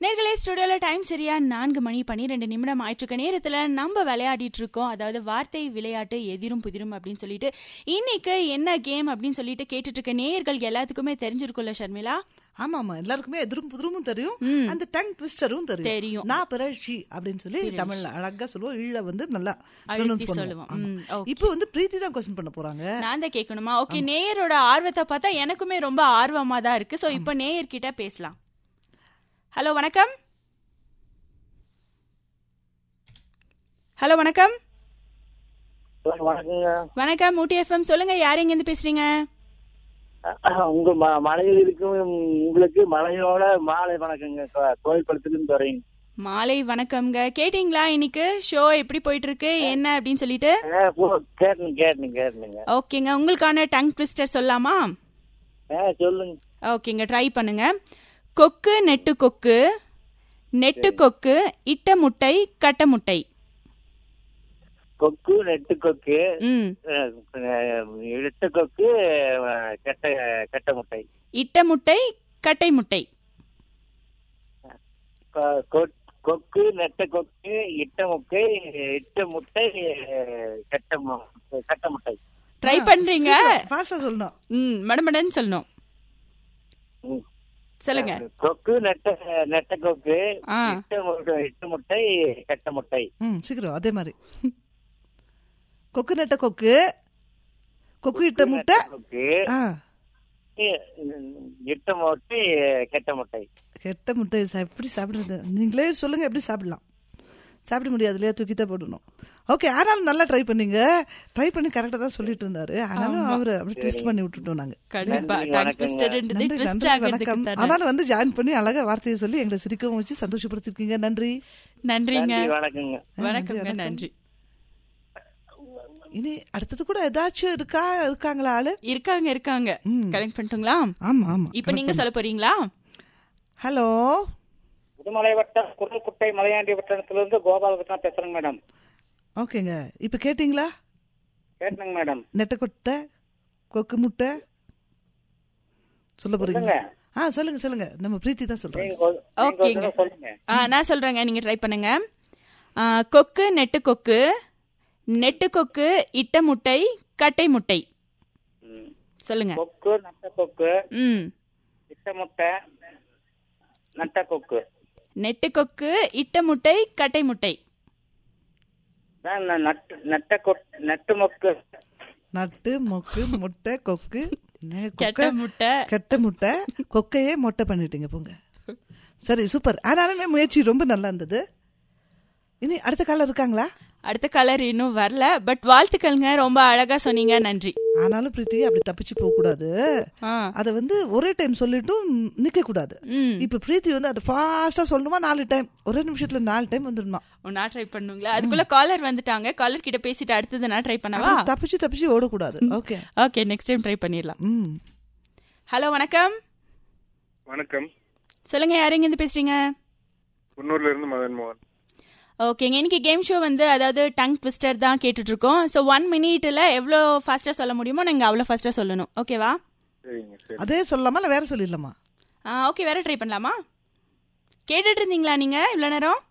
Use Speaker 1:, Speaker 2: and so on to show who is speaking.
Speaker 1: நேர்களே ஸ்டுடியோல டைம் சரியா நான்கு மணி பன்னிரெண்டு நிமிடம் ஆயிட்டு நேரத்துல நம்ம விளையாடிட்டு இருக்கோம் அதாவது வார்த்தை விளையாட்டு எதிரும் புதிரும் அப்படின்னு சொல்லிட்டு இன்னைக்கு என்ன கேம் அப்படின்னு சொல்லிட்டு கேட்டுட்டு இருக்க நேயர்கள் எல்லாத்துக்குமே தெரிஞ்சிருக்கும்ல ஷர்மிளா
Speaker 2: ஆமா ஆமா எல்லாருக்குமே எதிரும் புதிருமும் தெரியும் அந்த டங் ட்விஸ்டரும் தெரியும்
Speaker 1: தெரியும்.
Speaker 2: நான் பிறழ்ச்சி அப்படின்னு சொல்லி தமிழ்ல அழகா சொல்லுவோம் ஈழ வந்து நல்லா
Speaker 1: அழுத்தி
Speaker 2: pronounce
Speaker 1: சொல்லுவோம்.
Speaker 2: பண்ணுவோம்
Speaker 1: ம், okay.
Speaker 2: இப்போ வந்து பிரீத்தி தான் கொஸ்டின் பண்ண போறாங்க
Speaker 1: நான் தான் கேட்கணுமா ஓகே நேயரோட ஆர்வத்தை பார்த்தா எனக்குமே ரொம்ப ஆர்வமா தான் இருக்கு சோ இப்போ நேயர்கிட்ட பேசலாம் ஹலோ வணக்கம் ஹலோ வணக்கம்
Speaker 3: வணக்கங்க
Speaker 1: வணக்கம் ஊட்டி எஃப்எம் சொல்லுங்க யார் எங்க இருந்து பேசுறீங்க
Speaker 3: உங்க ம- மனைவிக்கும் உங்களுக்கு மனைவியோட மாலை வணக்கங்க கோ- கோயில் படத்துலேருந்து வரேன்
Speaker 1: மாலை வணக்கம்ங்க கேட்டிங்களா இன்னைக்கு ஷோ எப்படி போயிட்டு இருக்கு என்ன அப்படின்னு சொல்லிட்டு
Speaker 3: கேட்டுங்க கேட்டுங்க கேட்டுங்க
Speaker 1: ஓகேங்க உங்களுக்கான டங் ட்விஸ்டர் சொல்லலாமா
Speaker 3: ஆ சொல்லுங்க
Speaker 1: ஓகேங்க ட்ரை பண்ணுங்க கொக்கு நெட்டு கொக்கு நெட்டு கொக்கு இட்ட முட்டை கட்ட முட்டை
Speaker 3: கொக்கு நெட்டு கொக்கு
Speaker 1: ம்
Speaker 3: அஹ், அஹ், இழுத்த கொக்கு அஹ், கெட்ட கெட்ட முட்டை
Speaker 1: இட்ட முட்டை கட்டை முட்டை
Speaker 3: கொ- கொ- கொக்கு நெட்ட கொக்கு இட்ட முக்கை இட்ட முட்டை அஹ், கெட்ட மு- கெட்ட முட்டை
Speaker 1: ட்ரை பண்றீங்க
Speaker 2: ஃபாஸ்டா சொல்லணும்
Speaker 1: ம் மடமடன்னு சொல்லணும்
Speaker 3: ம்.
Speaker 1: சொல்லுங்க
Speaker 3: கொக்கு நெட்ட நெட்ட கொக்கு
Speaker 1: ஆ.
Speaker 3: இட்ட முட்டை இட்ட முட்டை கெட்ட முட்டை
Speaker 2: ம் சீக்கிரம் அதே மாதிரி கொக்கு நட்ட கொக்கு கொக்கு இட்ட முட்டை
Speaker 3: கொக்கு
Speaker 2: ஆ
Speaker 3: இட்ட முட்டை கெட்ட முட்டை
Speaker 2: கெட்ட முட்டை சா- எப்படி சாப்பிடுறது நீங்களே சொல்லுங்க எப்படி சாப்பிடலாம் சாப்பிட முடியாது இல்லையா தூக்கி தான் போடணும் ஓகே ஆனாலும் நல்லா ட்ரை பண்ணீங்க ட்ரை பண்ணி கரெக்டாக தான் சொல்லிட்டு இருந்தாரு ஆனாலும் அவர் அப்படி ட்விஸ்ட் பண்ணி விட்டுட்டோம் நாங்க
Speaker 1: கண்டிப்பா
Speaker 3: நன்றி,
Speaker 1: டங்
Speaker 3: வணக்கங்க.
Speaker 1: ட்விஸ்டர்ன்றது
Speaker 2: நன்றி
Speaker 1: ட்விஸ்ட்
Speaker 2: நன்றி
Speaker 1: ஆகிறதுக்கு
Speaker 2: வணக்கம்
Speaker 1: தானே
Speaker 2: ஆனாலும் வந்து ஜாயின் பண்ணி அழகா வார்த்தையை சொல்லி எங்களை சிரிக்கவும் வச்சு சந்தோஷப்படுத்திருக்கீங்க நன்றி
Speaker 1: நன்றிங்க
Speaker 3: நன்றி வணக்கங்க
Speaker 1: வணக்கங்க
Speaker 2: வணக்கம்.
Speaker 1: நன்றி
Speaker 2: இனி அடுத்தது கூட ஏதாச்சும் இருக்கா இருக்காங்களா ஆளு
Speaker 1: இருக்காங்க இருக்காங்க
Speaker 2: ம்.
Speaker 1: கனெக்ட் பண்ணிட்டுங்களா
Speaker 2: ஆமா ஆமா
Speaker 1: இப்போ நீங்க சொல்ல போறீங்களா
Speaker 2: ஹலோ
Speaker 3: புதுமலை வட்டம் குரல்குட்டை மலையாண்டி வட்டத்திலிருந்து கோபாலகிருஷ்ணன் பேசுறேங்க மேடம்
Speaker 2: ஓகேங்க இப்ப கேட்டிங்களா
Speaker 3: கேட்டுங்க மேடம்
Speaker 2: நெட்டக்கொட்டை கொக்கு முட்டை சொல்ல போறீங்க
Speaker 3: சொல்லுங்க.
Speaker 2: ஆ சொல்லுங்க சொல்லுங்க நம்ம பிரீத்தி தான் சொல்றேன்
Speaker 3: நீங்க ஒரு- நீங்க ஒரு
Speaker 1: ஓகேங்க.
Speaker 3: தடவை சொல்லுங்க
Speaker 1: ஆ நான் சொல்றேங்க நீங்க ட்ரை பண்ணுங்க ஆ, கொக்கு நெட்டு கொக்கு நெட்டு கொக்கு இட்ட முட்டை கட்டை முட்டை
Speaker 3: ம்.
Speaker 1: சொல்லுங்க
Speaker 3: கொக்கு நட்ட கொக்கு
Speaker 1: ம்
Speaker 3: இட்ட முட்டை நட்ட கொக்கு
Speaker 1: நெட்டு கொக்கு இட்ட முட்டை கட்டை முட்டை
Speaker 3: நான் ந- நட்டு நட்ட கொக் நட்டு மொக்கு
Speaker 2: நட்டு மொக்கு முட்டை கொக்கு நே,
Speaker 1: கெட்ட
Speaker 2: கொக்கை,
Speaker 1: முட்டை
Speaker 2: கெட்ட முட்டை கொக்கையே மொட்டை பண்ணிட்டீங்க போங்க சரி சூப்பர் ஆனாலுமே முயற்சி ரொம்ப நல்லா இருந்தது இனி அடுத்த காலம் இருக்காங்களா
Speaker 1: அடுத்த கலர் இன்னும் வரல பட் வாழ்த்துக்கள்ங்க ரொம்ப அழகா சொன்னீங்க நன்றி
Speaker 2: ஆனாலும் பிரீத்தி அப்படி தப்பிச்சு போக கூடாது
Speaker 1: ஆ
Speaker 2: அதை வந்து ஒரே டைம் சொல்லிட்டும் நிக்க கூடாது
Speaker 1: ம்
Speaker 2: இப்ப பிரீத்தி வந்து அது ஃபாஸ்டா சொல்லணுமா நாலு டைம் ஒரே நிமிஷத்துல நாலு டைம் வந்துடணுமா
Speaker 1: ஒன்னா ட்ரை பண்ணுங்களா அதுக்குள்ள காலர் வந்துட்டாங்க காலர் கிட்ட பேசிட்டு அடுத்தது நான் ட்ரை பண்ணவா
Speaker 2: அப்படி தப்பிச்சு தப்பிச்சு ஓடக்கூடாது okay
Speaker 1: okay next time try பண்ணிடலாம்
Speaker 2: ம்
Speaker 1: ஹலோ வணக்கம்
Speaker 4: வணக்கம்
Speaker 1: சொல்லுங்க யாருங்க இருந்து பேசுறீங்க
Speaker 4: குன்னூர்ல இருந்து மதன் மோகன்
Speaker 1: ஓகேங்க இன்னைக்கு கேம் ஷோ வந்து அதாவது டங் ட்விஸ்டர் தான் கேட்டுட்டு இருக்கோம் ஸோ ஒன் மினிட்ல எவ்வளோ ஃபாஸ்டா சொல்ல முடியுமோ நீங்க அவ்வளோ ஃபாஸ்டா சொல்லணும் ஓகேவா
Speaker 4: சரிங்க சரி
Speaker 2: அதே சொல்லலாமா இல்ல வேற சொல்லிடலாமா
Speaker 1: ஓகே வேற ட்ரை பண்ணலாமா கேட்டுட்டு இருந்தீங்களா நீங்க இவ்வளோ நேரம்